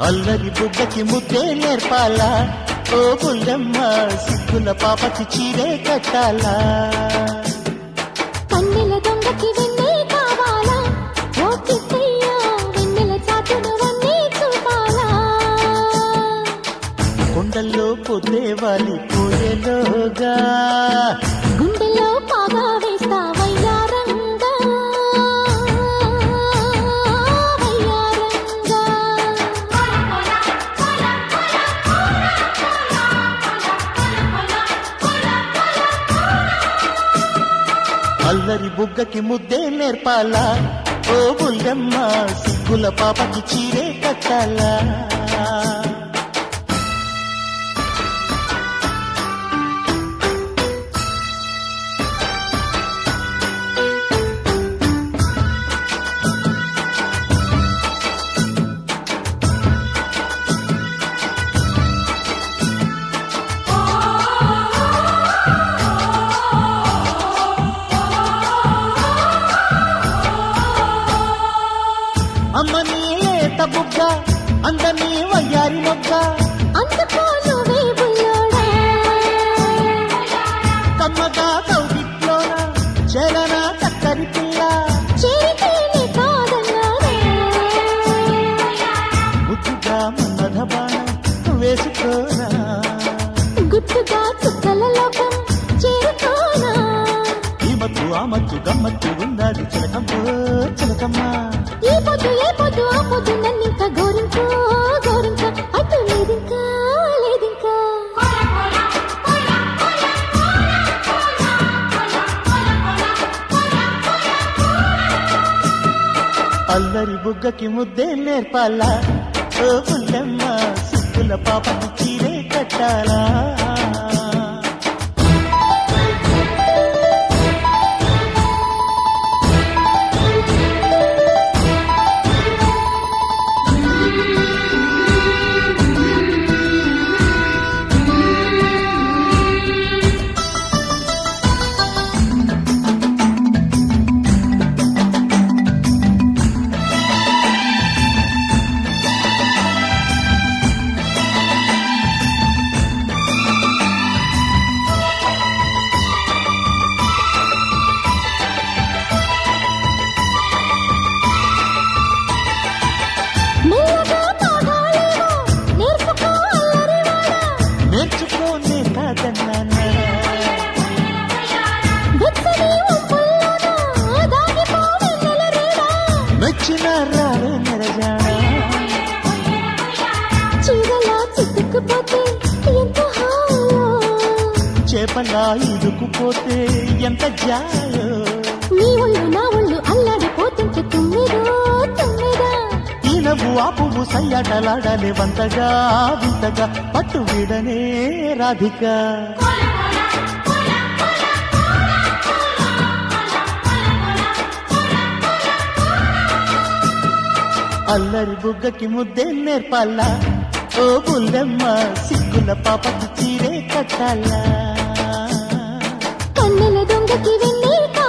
అల్లరి బుగ్గకి ముద్దే నేర్పాలా ఓ బుల్లెమ్మ సిగ్గుల పాపకి చీరే కట్టాలా కన్నెల దొంగకి వెన్నే కావాలా ఓ కిట్టయ్య వెన్నెల చాటును వన్నీ చూపాలా కొండల్లో పొద్దే వాలి పోయేలోగా గుండెల్లో పాగా వేస్తా వయ్యారంగా వయ్యారంగా అల్లరి బుగ్గకి ముద్దే నేర్పాలా ఓ బుల్లెమ్మ సిగ్గుల పాపకి చీరే కట్టాలా అమ్మని లేత బుగ్గ అందని వయ్యారి మొగ్గ అందుకో నువ్వే బుల్లోడా కమ్మగా కౌగిట్లోన చలన చక్కరి పిల్ల చేరితేనే కాదన్నాడా ముద్దుగా మన్మథ బాణం వేసుకోనా గుట్టుగా చుక్కల లోకం చేరుకోనా ఈ మత్తు ఆ మత్తు గమ్మత్తు ఉన్నది చిలకమ్మో చిలకమ్మ ఈ పొద్దు ఏ పొద్దు ఆ పొద్దు నన్నింకా గోరింకా గోరింకా అటు లేదింకా లేదింకా అల్లరి బుగ్గకి ముద్దే నేర్పాలా ఓ పుల్లమ్మ సిగ్గుల పాపకి చీరే కట్టాలా మెల్లగా పాడాలేమో నేర్చుకో అల్లరివాడా నేర్చుకోనే కాదన్నానా వెచ్చని ఉప్పుల్లోనా దాగిపో వెన్నెల రేడా మెచ్చిన రావే నెరజానా చీరలా చిక్కుకుపోతే ఎంత హాయో చేపలా ఇరుకుపోతే ఎంత జాయో నీ ఒళ్ళు నా ఒళ్ళు అల్లాడిపోతుంటే తుమ్మిదో తుమ్మిదా ఈ నవ్వు ఆ పువ్వు సయ్యాటలాడాలే వంతగా వింతగా పట్టు వీడనే రాధిక అల్లరి బుగ్గకి ముద్దే నేర్పాలా ఓ బుల్లెమ్మ సిగ్గుల పాపకి చీరే కట్టాలా కన్నెల దొంగకి వెన్నే